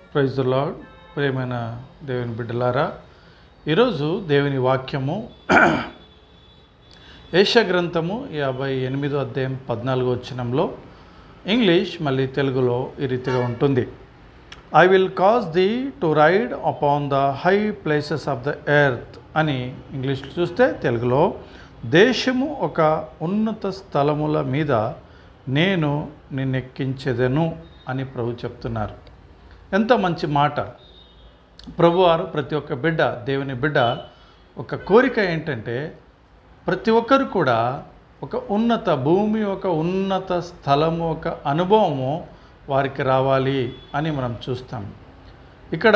praise the lord ప్రేమైన దేవుని బిడ్డలారా ఈరోజు దేవుని వాక్యము ఏష గ్రంథము యాభై ఎనిమిదో అధ్యాయం పద్నాలుగో వచనంలో ఇంగ్లీష్ మళ్ళీ తెలుగులో ఈ రీతిగా ఉంటుంది I will cause thee to ride upon the high places of the earth అని ఇంగ్లీష్లో చూస్తే తెలుగులో దేశము ఒక ఉన్నత స్థలముల మీద నేను నిన్నెక్కించెదను అని ప్రభు చెప్తున్నారు ఎంత మంచి మాట ప్రభువారు ప్రతి ఒక్క బిడ్డ దేవుని బిడ్డ ఒక కోరిక ఏంటంటే ప్రతి ఒక్కరు కూడా ఒక ఉన్నత భూమి ఒక ఉన్నత స్థలము ఒక అనుభవము వారికి రావాలి అని మనం చూస్తాం ఇక్కడ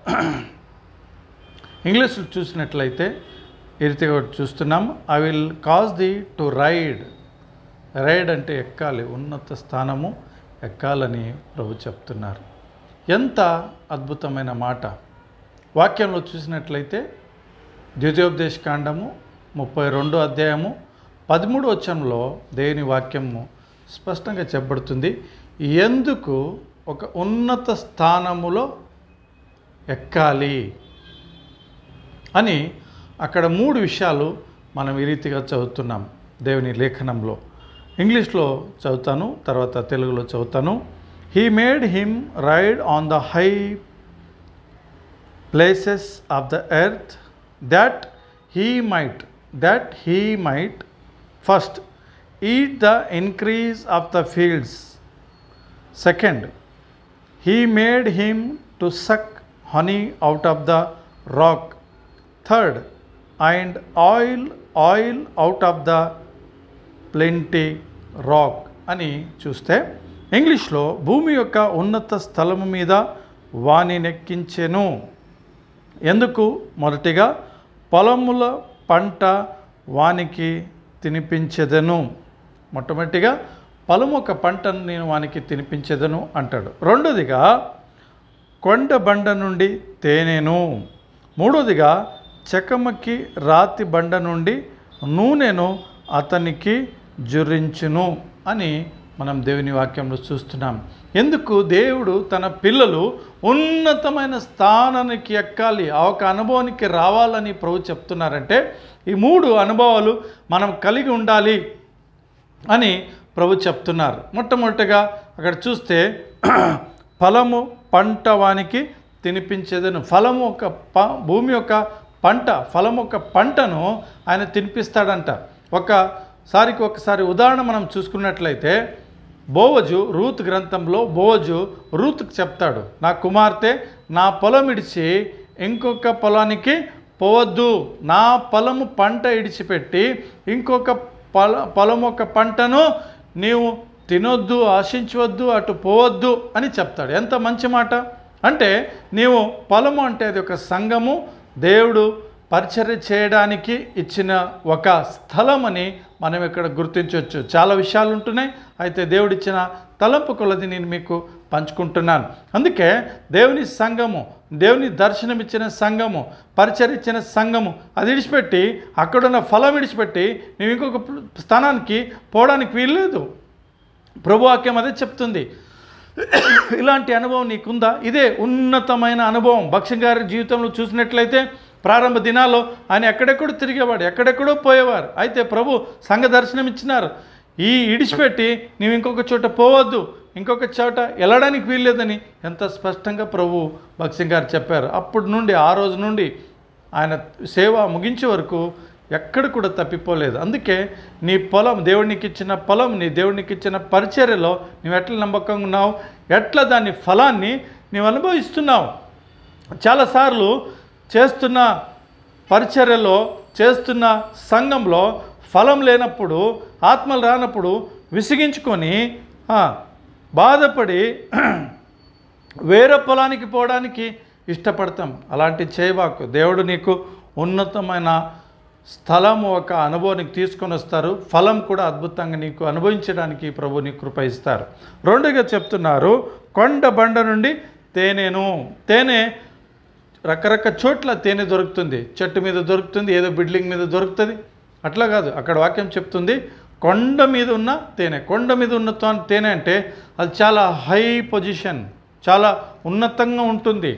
ఇంగ్లీష్లో చూసినట్లయితే ఈ రీతిగా చూస్తున్నాం I will cause thee to ride ride అంటే ఎక్కాలి ఉన్నత స్థానము ఎక్కాలని ప్రభు చెప్తున్నారు ఎంత అద్భుతమైన మాట వాక్యంలో చూసినట్లయితే ద్వితీయోపదేశ కాండము ముప్పై రెండు అధ్యాయము పదమూడు వచనంలో దేవుని వాక్యము స్పష్టంగా చెప్పబడుతుంది ఎందుకు ఒక ఉన్నత స్థానములో ఎక్కాలి అని అక్కడ మూడు విషయాలు మనం ఈ రీతిగా చదువుతున్నాం దేవుని లేఖనంలో ఇంగ్లీష్లో చదువుతాను తర్వాత తెలుగులో చదువుతాను he made him ride on the high places of the earth that he might that he might first eat the increase of the fields second he made him to suck honey out of the rock third and oil oil out of the plenty rock అని చూస్తే ఇంగ్లీష్లో భూమి యొక్క ఉన్నత స్థలము మీద వాని నెక్కించెను ఎందుకు మొదటిగా పొలముల పంట వానికి తినిపించెదను మొట్టమొదటిగా పొలము ఒక పంటను నేను వానికి తినిపించెదను అంటాడు రెండోదిగా కొండ బండ నుండి తేనెను మూడోదిగా చెకమకి రాతి బండ నుండి నూనెను అతనికి జురించును అని మనం దేవుని వాక్యంలో చూస్తున్నాం ఎందుకు దేవుడు తన పిల్లలు ఉన్నతమైన స్థానానికి ఎక్కాలి ఆ ఒక అనుభవానికి రావాలని ప్రభు చెప్తున్నారంటే ఈ మూడు అనుభవాలు మనం కలిగి ఉండాలి అని ప్రభు చెప్తున్నారు మొట్టమొదటిగా అక్కడ చూస్తే ఫలము పంట వానికి తినిపించేదను ఫలము ఒక ప భూమి యొక్క పంట ఫలం ఒక పంటను ఆయన తినిపిస్తాడంట ఒకసారికి ఒకసారి ఉదాహరణ మనం చూసుకున్నట్లయితే బోవజు రూత్ గ్రంథంలో బోవజు రూత్కి చెప్తాడు నా కుమార్తె నా పొలం ఇడిచి ఇంకొక పొలానికి పోవద్దు నా పొలము పంట ఇడిచిపెట్టి ఇంకొక పొల పొలం ఒక పంటను నీవు తినొద్దు ఆశించవద్దు అటు పోవద్దు అని చెప్తాడు ఎంత మంచి మాట అంటే నీవు పొలము అంటే అది ఒక సంఘము దేవుడు పరిచర్య చేయడానికి ఇచ్చిన ఒక స్థలం అని మనం ఇక్కడ గుర్తించవచ్చు చాలా విషయాలు ఉంటున్నాయి అయితే దేవుడిచ్చిన తలంపు కొలది నేను మీకు పంచుకుంటున్నాను అందుకే దేవుని సంఘము దేవుని దర్శనం ఇచ్చిన సంఘము పరిచయం ఇచ్చిన సంఘము అది విడిచిపెట్టి అక్కడున్న ఫలం విడిచిపెట్టి నువ్వు ఇంకొక స్థానానికి పోవడానికి వీల్లేదు ప్రభువాక్యం అదే చెప్తుంది ఇలాంటి అనుభవం నీకుందా ఇదే ఉన్నతమైన అనుభవం భక్ష్యం గారి జీవితంలో చూసినట్లయితే ప్రారంభ దినాల్లో ఆయన ఎక్కడెక్కడో తిరిగేవాడు ఎక్కడెక్కడో పోయేవారు అయితే ప్రభు సంఘ దర్శనం ఇచ్చినారు ఈ ఇడిచిపెట్టి నీవు ఇంకొక చోట పోవద్దు ఇంకొక చోట వెళ్ళడానికి వీల్లేదని ఎంత స్పష్టంగా ప్రభు భక్సింగ్ గారు చెప్పారు అప్పటి నుండి ఆ రోజు నుండి ఆయన సేవ ముగించే వరకు ఎక్కడ కూడా తప్పిపోలేదు అందుకే నీ పొలం దేవునికి ఇచ్చిన పొలం నీ దేవునికి ఇచ్చిన పరిచర్యలో నువ్వు ఎట్లా నమ్మకంగా ఉన్నావు ఎట్లా దాని ఫలాన్ని నీవు అనుభవిస్తున్నావు చాలాసార్లు చేస్తున్న పరిచర్యలో చేస్తున్న సంఘంలో ఫలం లేనప్పుడు ఆత్మలు రానప్పుడు విసిగించుకొని బాధపడి వేరే పొలానికి పోవడానికి ఇష్టపడతాం అలాంటి చేయబాకు దేవుడు నీకు ఉన్నతమైన స్థలము ఒక అనుభవానికి తీసుకొని వస్తారు ఫలం కూడా అద్భుతంగా నీకు అనుభవించడానికి ప్రభు నీకు కృప ఇస్తారు రెండుగా చెప్తున్నారు కొండ బండ నుండి తేనెను తేనె రకరకాల చోట్ల తేనె దొరుకుతుంది చెట్టు మీద దొరుకుతుంది ఏదో బిల్డింగ్ మీద దొరుకుతుంది అట్లా కాదు అక్కడ వాక్యం చెప్తుంది కొండ మీద ఉన్న తేనె కొండ మీద ఉన్న తో- తేనె అంటే అది చాలా హై పొజిషన్ చాలా ఉన్నతంగా ఉంటుంది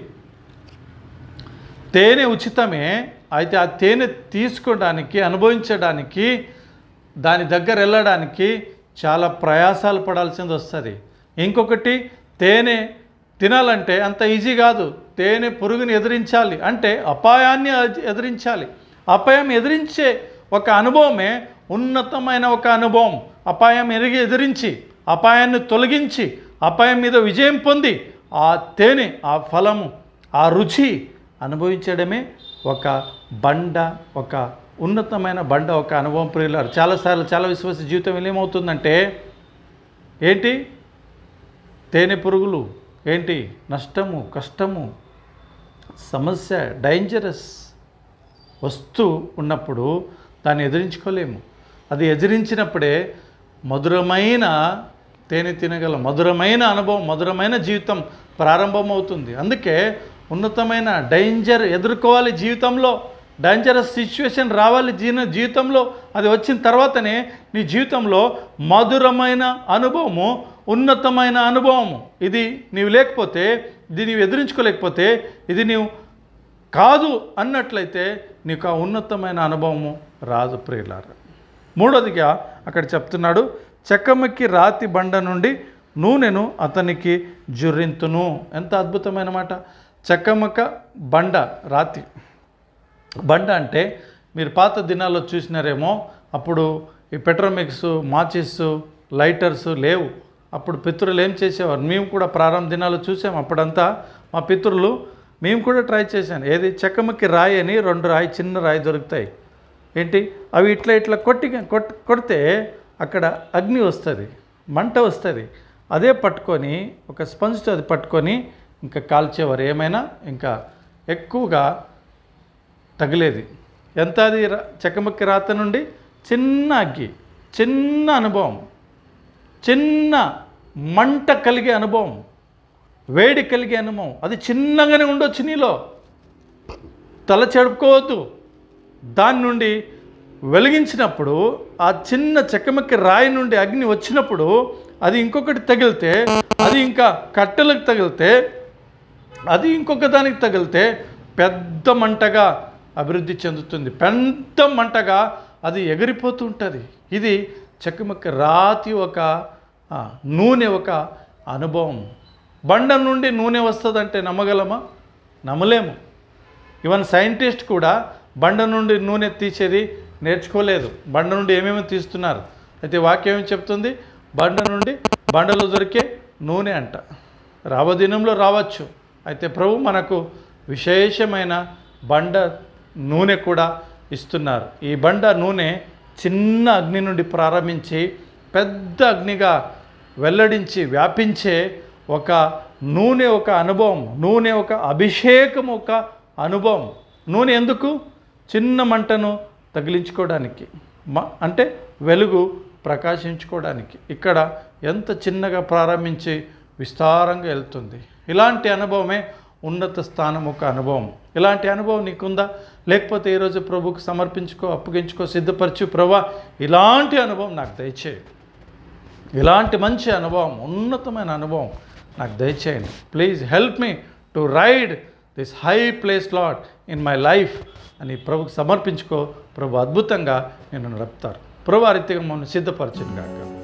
తేనె ఉచితమే అయితే ఆ తేనె తీసుకోవడానికి అనుభవించడానికి దాని దగ్గర వెళ్ళడానికి చాలా ప్రయాసాలు పడాల్సింది వస్తుంది ఇంకొకటి తేనె తినాలంటే అంత ఈజీ కాదు తేనె పురుగుని ఎదిరించాలి అంటే అపాయాన్ని అజ్- ఎదిరించాలి అపాయం ఎదిరించే ఒక అనుభవమే ఉన్నతమైన ఒక అనుభవం అపాయం ఎరిగి ఎదిరించి అపాయాన్ని తొలగించి అపాయం మీద విజయం పొంది ఆ తేనె ఆ ఫలము ఆ రుచి అనుభవించడమే ఒక బండ ఒక ఉన్నతమైన బండ ఒక అనుభవం ప్రియులారు చాలాసార్లు చాలా విశ్వాస జీవితం ఏమవుతుందంటే ఏంటి తేనె పురుగులు ఏంటి నష్టము కష్టము సమస్య డేంజరస్ వస్తూ ఉన్నప్పుడు దాన్ని ఎదిరించుకోలేము అది ఎదిరించినప్పుడే మధురమైన తేనె తినగల మధురమైన అనుభవం మధురమైన జీవితం ప్రారంభమవుతుంది అందుకే ఉన్నతమైన డేంజర్ ఎదుర్కోవాలి జీవితంలో డేంజరస్ సిచ్యువేషన్ రావాలి జీన జీవితంలో అది వచ్చిన తర్వాతనే నీ జీవితంలో మధురమైన అనుభవము ఉన్నతమైన అనుభవము ఇది నీవు లేకపోతే ఇది నీవు ఎదిరించుకోలేకపోతే ఇది నీవు కాదు అన్నట్లయితే నీకు ఆ ఉన్నతమైన అనుభవము రాదు ప్రియులార మూడోదిగా అక్కడ చెప్తున్నాడు చెక్కమక్కి రాతి బండ నుండి నూనెను అతనికి జుర్రింతును ఎంత అద్భుతమైన మాట చెక్కమక్క బండ రాతి బండ అంటే మీరు పాత దినాల్లో చూసినారేమో అప్పుడు ఈ పెట్రోమిక్స్ మాచిస్ లైటర్స్ లేవు అప్పుడు పితృలు ఏం చేసేవారు మేము కూడా ప్రారంభ దినాల్లో చూసాం అప్పుడంతా మా పితృలు మేము కూడా ట్రై చేశాను ఏది చెక్కమక్కి రాయి అని రెండు రాయి చిన్న రాయి దొరుకుతాయి ఏంటి అవి ఇట్లా ఇట్లా కొట్టి కొట్ కొడితే అక్కడ అగ్ని వస్తుంది మంట వస్తుంది అదే పట్టుకొని ఒక స్పంజ్తో అది పట్టుకొని ఇంకా కాల్చేవారు ఏమైనా ఇంకా ఎక్కువగా తగిలేది ఎంత అది రా- చెక్కమక్కి రాత నుండి చిన్న అగ్గి చిన్న అనుభవం చిన్న మంట కలిగే అనుభవం వేడి కలిగే అనుభవం అది చిన్నగానే ఉండొచ్చు నీలో తల చెడుపుకోవద్దు దాని నుండి వెలిగించినప్పుడు ఆ చిన్న చెక్కమక్కి రాయి నుండి అగ్ని వచ్చినప్పుడు అది ఇంకొకటి తగిలితే అది ఇంకా కట్టెలకు తగిలితే అది ఇంకొక దానికి తగిలితే పెద్ద మంటగా అభివృద్ధి చెందుతుంది పెద్ద మంటగా అది ఎగిరిపోతూ ఉంటుంది ఇది చెక్కమక్క రాతి ఒక ఆ, నూనె ఒక అనుభవం బండ నుండి నూనె వస్తుందంటే నమ్మగలమా నమ్మలేము ఈవెన్ సైంటిస్ట్ కూడా బండ నుండి నూనె తీసేది నేర్చుకోలేదు బండ నుండి ఏమేమి తీస్తున్నారు అయితే వాక్యం ఏమి చెప్తుంది బండ నుండి బండలో దొరికే నూనె అంట రాబోదినంలో రావచ్చు అయితే ప్రభు మనకు విశేషమైన బండ నూనె కూడా ఇస్తున్నారు ఈ బండ నూనె చిన్న అగ్ని నుండి ప్రారంభించి పెద్ద అగ్నిగా వెల్లడించి వ్యాపించే ఒక నూనె ఒక అనుభవం నూనె ఒక అభిషేకం ఒక అనుభవం నూనె ఎందుకు చిన్న మంటను తగిలించుకోవడానికి మ అంటే వెలుగు ప్రకాశించుకోవడానికి ఇక్కడ ఎంత చిన్నగా ప్రారంభించి విస్తారంగా వెళ్తుంది ఇలాంటి అనుభవమే ఉన్నత స్థానం ఒక అనుభవం ఇలాంటి అనుభవం నీకుందా లేకపోతే ఈరోజు ప్రభుకు సమర్పించుకో అప్పగించుకో సిద్ధపరచు ప్రభా ఇలాంటి అనుభవం నాకు దయచేయి ఇలాంటి మంచి అనుభవం ఉన్నతమైన అనుభవం నాకు దయచేయండి please help me to ride this high place lot in my life అని ప్రభుకు సమర్పించుకో ప్రభు అద్భుతంగా నేను నడుపుతారు ప్రభు ఆ రీతిగా మమ్మల్ని సిద్ధపరచండి కాక